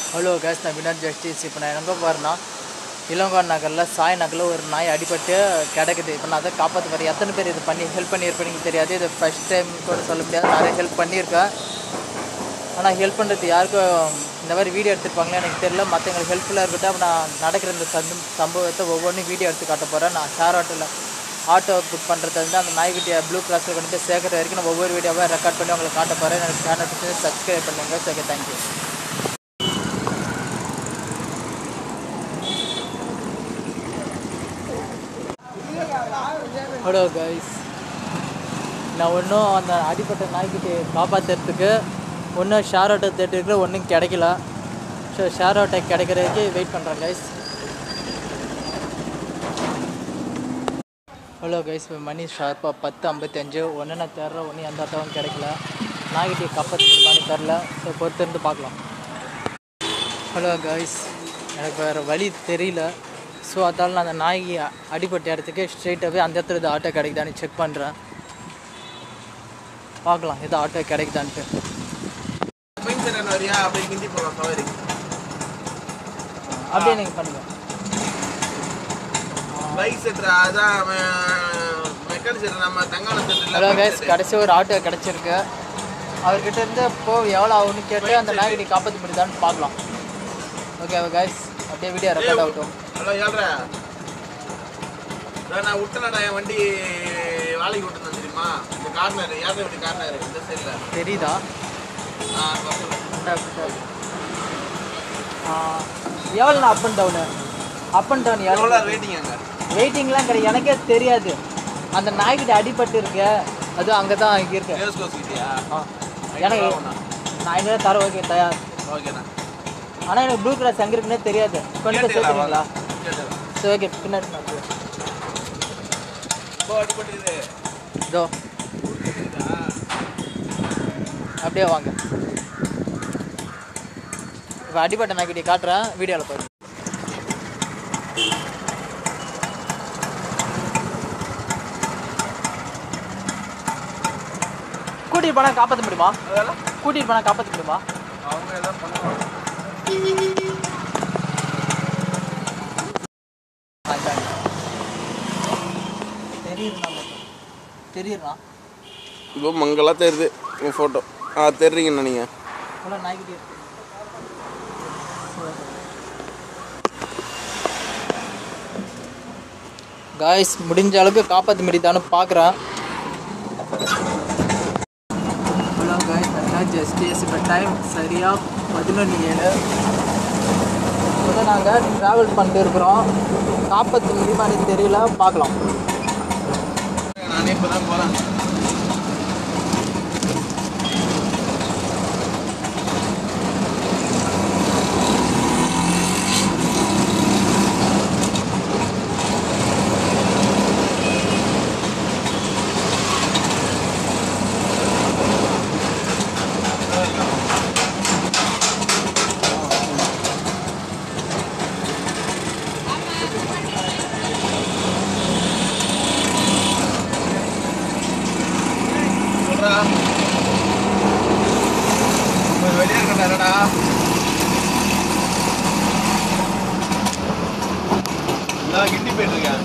Hello case நான் Vinod justice இப்போ நான் எங்கே போகிறேன்னா இளங்கோ நகரில் சாய் நகரில் ஒரு நாய் அடிபட்டு கிடக்குது இப்போ நான் அதை காப்பாற்ற வரேன் எத்தனை பேர் இது பண்ணி ஹெல்ப் பண்ணியிருப்பேன்னு தெரியாது இது ஃபஸ்ட் டைம் கூட சொல்ல முடியாது நிறைய ஹெல்ப் பண்ணியிருக்கேன் ஆனால் ஹெல்ப் பண்ணுறது யாருக்கும் இந்த மாதிரி வீடியோ எடுத்துருப்பாங்களே எனக்கு தெரியல மற்றவங்களுக்கு ஹெல்ப்ஃபுல்லாக இருக்கட்டும் அப்போ நான் நடக்கிற இந்த சந்த சம்பவத்தை ஒவ்வொன்றும் வீடியோ எடுத்து காட்ட போகிறேன் நான் ஷேர் ஆட்டோவில் ஆட்டோ புக் பண்ணுறது வந்து அந்த நாய்க்குட்டியை ப்ளூ கிளாஸில் கொண்டு போய் சேர்க்குற வரைக்கும் நான் ஒவ்வொரு வீடியோவாக ரெக்கார்ட் பண்ணி உங்களுக்கு காட்ட போகிறேன் எனக்கு சேனல் சப்ஸ்கிரைப் பண்ணுங்க ஓகே தேங்க்யூ ஹலோ கைஸ் நான் ஒன்றும் அந்த அடிப்பட்ட நாய்க்குட்டி காப்பாற்றுறதுக்கு ஒன்றும் ஷேர் ஆட்டோ தேட்டருக்கு ஒன்றும் கிடைக்கல ஸோ ஷேர் ஆட்டோ கிடைக்கிறதுக்கு வெயிட் பண்ணுறேன் கைஸ் ஹலோ கைஸ் இப்போ மணி ஷார்ப்பாக பத்து ஐம்பத்தஞ்சு ஒன்று நான் தேடுறேன் ஒன்றும் எந்த ஆட்டோவும் கிடைக்கல நாய்க்குட்டியை காப்பாற்றுமான்னு தெரில ஸோ பொறுத்திருந்து பார்க்கலாம் ஹலோ கைஸ் எனக்கு வேறு வழி தெரியல ஸோ அதால் நான் அந்த நாய் அடிபட்ட இடத்துக்கு ஸ்ட்ரெயிட்டாகவே அந்த இடத்துல இது ஆட்டோ கிடைக்குதான்னு செக் பண்ணுறேன் பார்க்கலாம் எது ஆட்டோ கிடைக்குதான்ட்டு பைக் சென்டர் வரியா அப்படியே கிண்டி போகலாம் சவாரி அப்படியே நீங்கள் பண்ணுங்கள் பைக் சென்டர் அதான் மெக்கானிக் சென்டர் நம்ம தங்கான ஹலோ கைஸ் சென்டர்ல கடைசி ஒரு ஆட்டோ கிடச்சிருக்கு அவர்கிட்ட இருந்து போ எவ்வளோ ஆகும்னு கேட்டு அந்த நாய்க்குட்டி காப்பாற்ற முடியுதான்னு பார்க்கலாம் ஓகே கைஸ் அப்படியே வீடியோ ரெக்கார்ட் ஆகட்டும் ஹலோ ஏழ்ற நான் விட்டனடா என் வண்டி வேலைக்கு விட்டுருந்தேன் தெரியுமா இந்த கார்னர் ஏழை வண்டி கார்னர் இந்த சைடில் தெரியுதா ஆ பக்கத்துல. எவ்வளோ up and down up and down எவ்வளோ எவ்வளோ ரேட்டிங் அங்கே வெயிட்டிங்லாம் கிடையாது எனக்கே தெரியாது அந்த நாய்கிட்ட அடிபட்டு இருக்கு அது அங்கே தான் இருக்கு ரேஸ் கோஸ் கிட்டியா ஆ எனக்கு நான் ஐநூறு தர ஓகே தயார் ஓகேண்ணா ஆனால் எனக்கு ப்ளூ கிளாஸ் எங்கே இருக்குன்னே தெரியாது கொண்டு போய் சேர்த்துறீங்களா கேட்டுக்கலாம் சரி ஓகே பின்னாடி நான் போய். இப்போ அடிப்பட்டுக்குது இதோ அப்படியே வாங்க இப்போ அடிபட்ட நாய்க்குட்டி காட்டுறேன் வீடியோவில் போய் கூட்டிட்டு போனால் காப்பாற்ற முடியுமா அதெல்லாம் கூட்டிட்டு போனால் காப்பாற்ற முடியுமா அவங்க எல்லாம் பண்ணுவாங்க தெரியுதுண்ணா தெரியுதுண்ணா இப்போ மங்களாக தெரியுது உங்கள் ஃபோட்டோ ஆ தெரியுங்கண்ணா நீங்கள் இவ்வளோ நாய்க்குட்டி இருக்கு காய்ஸ் முடிஞ்ச அளவுக்கு காப்பாற்ற முடியுதான்னு பார்க்குறேன் ஹலோ காய்ஸ் நான் ஜஸ்டிஸ் இப்போ டைம் சரியாக பதினொன்று ஏழு இப்போ நாங்கள் ட்ராவல் பண்ணிட்டு இருக்கிறோம் காப்பாற்ற முடியுமான்னு தெரியல பார்க்கலாம் நானே இப்போ தான் போகிறேன் சொல்றா கொஞ்சம் வெளியே இருக்கட்டாடா நான் கிண்டி போயிட்டு இருக்கேன்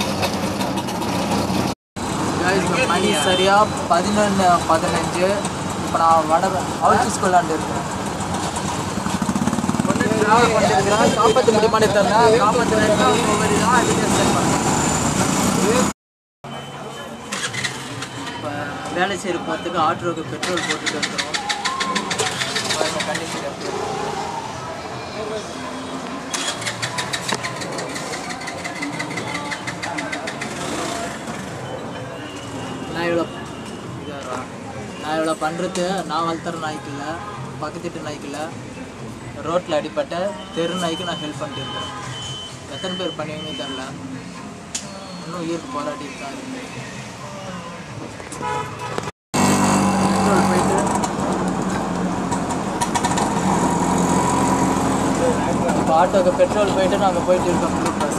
Guys, இப்ப மணி சரியா பதினொன்று பதினஞ்சு இப்போ நான் வட அவுட் ஸ்கூலாண்டு இருக்கிறேன் டிராவல் பண்ணிட்டு இருக்கிறேன் காப்பாற்ற முடியுமான்னு தெரியல காப்பாற்றுறதுக்கு ஒவ்வொரு இதாக அதிகம் செட் பண்ணுறேன் இப்போ வேலை செய்கிற போகிறதுக்கு ஆட்டோவுக்கு பெட்ரோல் போட்டுட்டு இருக்கிறோம் பாருங்க, கண்டிப்பா இருக்கு. நான் இவ்வளோ இதாரா நான் இவ்வளோ பண்ணுறது நான் வளர்த்துற நாய்க்கு இல்லை பக்கத்து வீட்டு நாய்க்கு இல்லை ரோட்டில் அடிப்பட்ட தெரு நாய்க்கு நான் ஹெல்ப் பண்ணிட்டு இருக்கேன் எத்தனை பேர் பண்ணுவீங்கன்னு தெரில இன்னும் உயிருக்கு போராட்டிட்டு தான் இருக்கு பெட்ரோல் போயிட்டு இப்போ ஆட்டோக்கு பெட்ரோல் போயிட்டு நாங்கள் போயிட்டு இருக்கோம் ப்ளூ பஸ்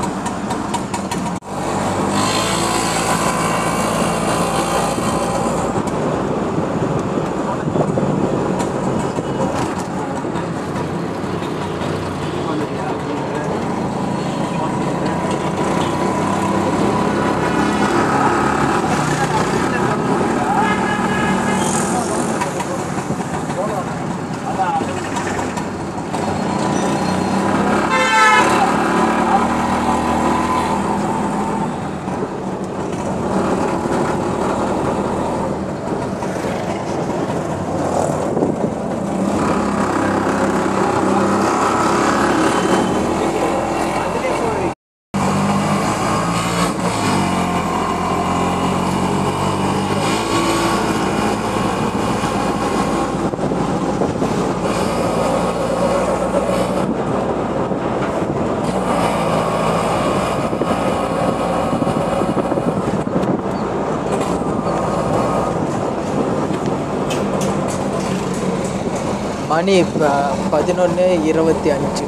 மணி இப்போ பதினொன்று இருபத்தி அஞ்சு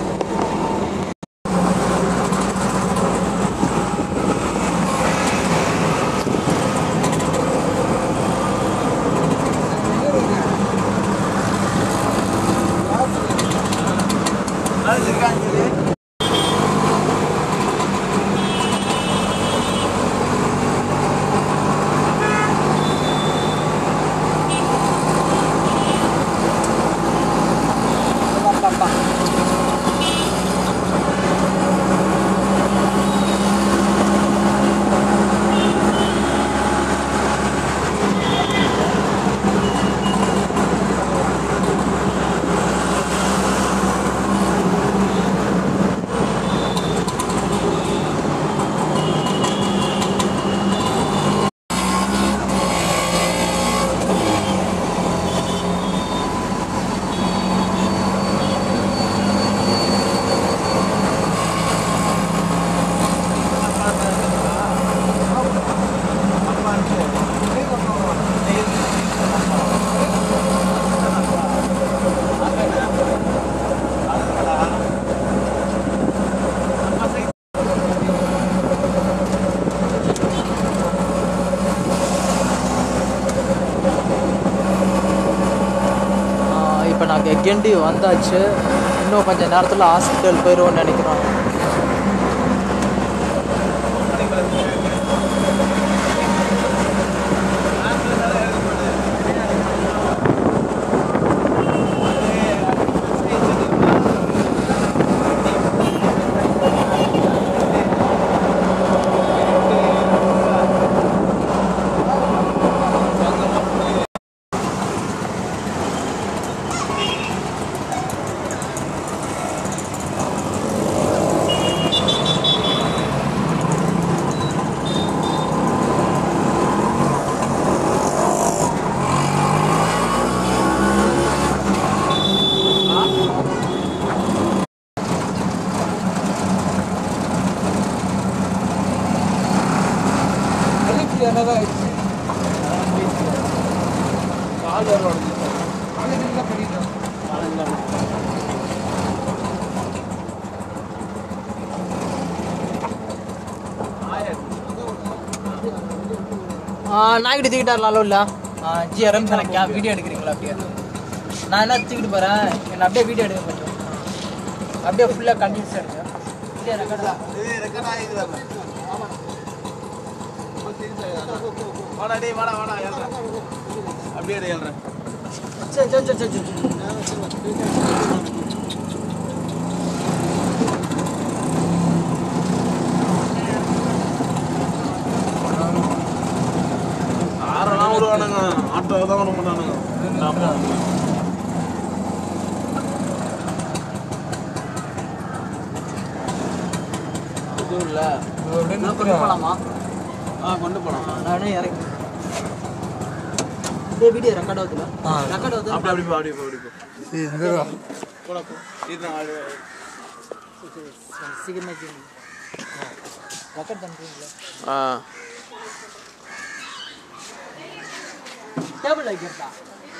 இப்போ நாங்கள் கெண்டி வந்தாச்சு இன்னும் கொஞ்சம் நேரத்தில் ஹாஸ்பிட்டல் போயிடுவோம்னு நினைக்கிறோம் நாய்கிட்ட தூக்கிட்டார் நல்லா இல்ல ஜி ஆரம் சனக்கியா வீடியோ எடுக்கிறீங்களா அப்படியே நான் என்ன தூக்கிட்டு போகிறேன் என்ன அப்படியே வீடியோ எடுக்க மாட்டேன் அப்படியே ஃபுல்லாக கண்டினியூஸ் எடுங்க வீடியோ ரெக்கார்டா இது ரெக்கார்ட் ஆகிது வரல வாடா டேய் வாடா வாடா ஏழ்றேன் அப்படியே டேய் ஏழ்றேன் சரி சரி சரி சரி சரி ஆறெல்லாம் விடுவானுங்க ஆட்டோ தான் விட மாட்டானுங்க ஆமா இல்லை கொண்டு போகலாமா ஆ கொண்டு போலாம் நானே இறங்கி இந்த வீடியோ ரெக்கார்ட் ஆகுதுல ரெக்கார்ட் ஆகுது அப்படி அப்படி போ அப்படி போ அப்படி போ போடா போ இது நான் அது- சீக்கிரமா ரெக்கார்ட் பண்ணுறீங்களா ஆ டேபிள் வைக்கிறதா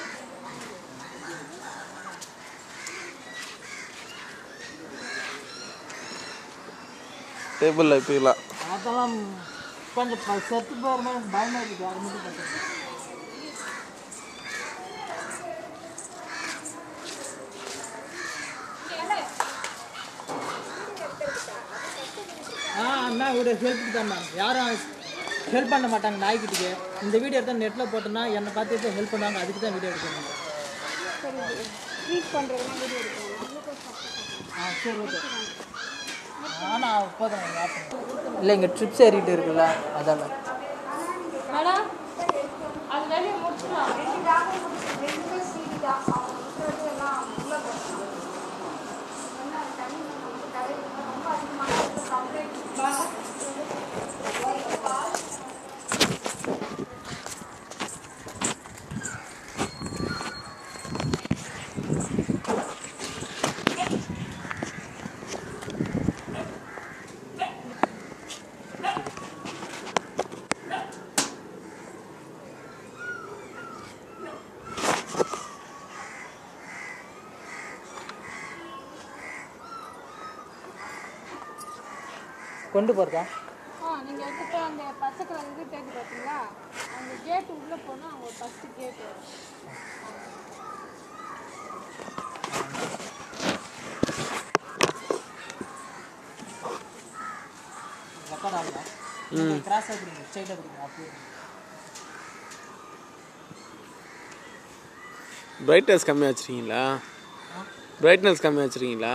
டேபிளில் வைப்பிக்கலாம் அதெல்லாம் கொஞ்சம் ப- செத்து போகிற மாதிரி பயமாக இருக்குது அது மட்டும் பார்த்துக்கோங்க ஆ அண்ணா இவரு ஹெல்ப்புக்கு தான் மேம் யாரும் ஹெல்ப் பண்ண மாட்டாங்க நாய்க்குட்டிக்கு இந்த வீடியோ எடுத்தால் நெட்டில் போட்டோன்னா என்னை பார்த்து ஹெல்ப் பண்ணுவாங்க அதுக்கு தான் வீடியோ எடுக்கணும் ட்ரீட் பண்ணுறதுனா வீடியோ எடுக்கணும் ஆ சரி ஓகே ஆனால் போதும் இல்லை இங்கே ட்ரிப்ஸ் ஏறிட்டு இருக்குல்ல அதால மேடம் அது வேலையை முடிச்சிடலாம் கொண்டு போகிறதா ஆ நீங்கள் எடுத்துகிட்டு அந்த பச்சை கலர் இது தேடி பார்த்தீங்களா அந்த கேட் உள்ளே போனால் அவங்க ஃபஸ்ட்டு கேட் வரும் ரெக்கார்ட் ஆகுதா கிராஸ் ஆகுறீங்க ஸ்ட்ரைட் ஆகுறீங்க அப்படியே பிரைட்னஸ் கம்மியாக வச்சுருக்கீங்களா பிரைட்னஸ் கம்மியாக வச்சுருக்கீங்களா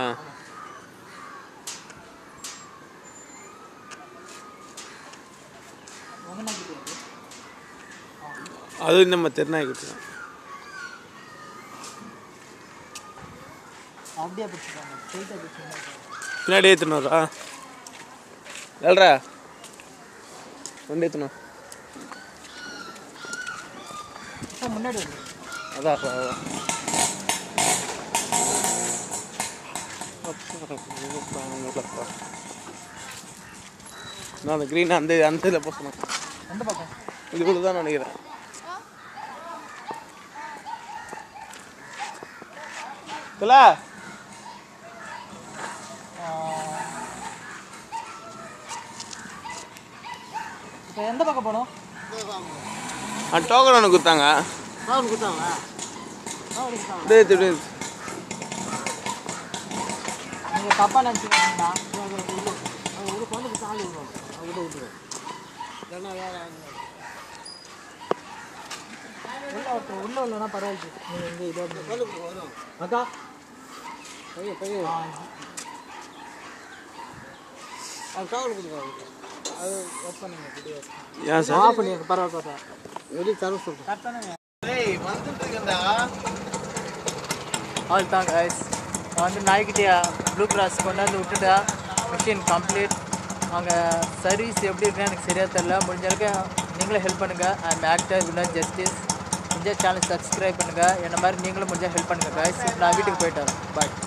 ஒங்கனாக்கிட்டு இருக்கு அது நம்ம திருநாய்க்குட்டி தான் அப்படியே பிடிச்சிருக்காங்க ஸ்ட்ரைட்டாக பிடிச்சிருக்காங்க பின்னாடி ஏற்றுனூறா எல்ரா வண்டி ஏற்றணும் இப்போ முன்னாடி வந்து அதான் அதான் நான் அந்த க்ரீன் அந்த அந்த இதில் போசணும் எந்த பக்கம் இதுக்குள்ள தான் நினைக்கிறேன் கலா இப்போ எந்த பக்கம் போகணும் ஆ டோக்கன் ஒன்று கொடுத்தாங்க நான் கொடுத்தாங்களா நான் கொடுத்தாங்க டேய் டேய், டேய் நீங்கள் தப்பாக நினச்சிக்கிறீங்களா ஒரு குழந்தைக்கு சாலி விடுவோம் அவங்க விட்டுருவோம் உள்ள ஒருத்தன் உள்ள இல்லைன்னா பரவாயில்ல நீங்கள் இங்கே இதோ அக்கா பையன் பையன் அது காவல் கொடுங்க அது ஒர்க் பண்ணுங்க வீடியோ ஏன் சார் ஆஃப் பண்ணிங்க பரவாயில்ல பரவாயில்ல வெளியே தர சொல்கிறேன் கரெக்டான டேய் வந்துட்டு இருக்கேன்டா ஆல் தான் கைஸ் நான் வந்து நாய்கிட்டே ப்ளூ கிராஸ் கொண்டாந்து விட்டுட்டா மிஷின் கம்ப்ளீட் அங்கே சர்வீஸ் எப்படி இருக்குன்னு எனக்கு சரியாக தெரில முடிஞ்ச அளவுக்கு நீங்களும் ஹெல்ப் பண்ணுங்கள் I am actor winner Justice முடிஞ்ச சேனல் சப்ஸ்கிரைப் பண்ணுங்கள் என்ன மாதிரி நீங்களும் முடிஞ்சால் ஹெல்ப் பண்ணுங்கள் கைஸ் நான் வீட்டுக்கு போயிட்டு வரேன் பாய்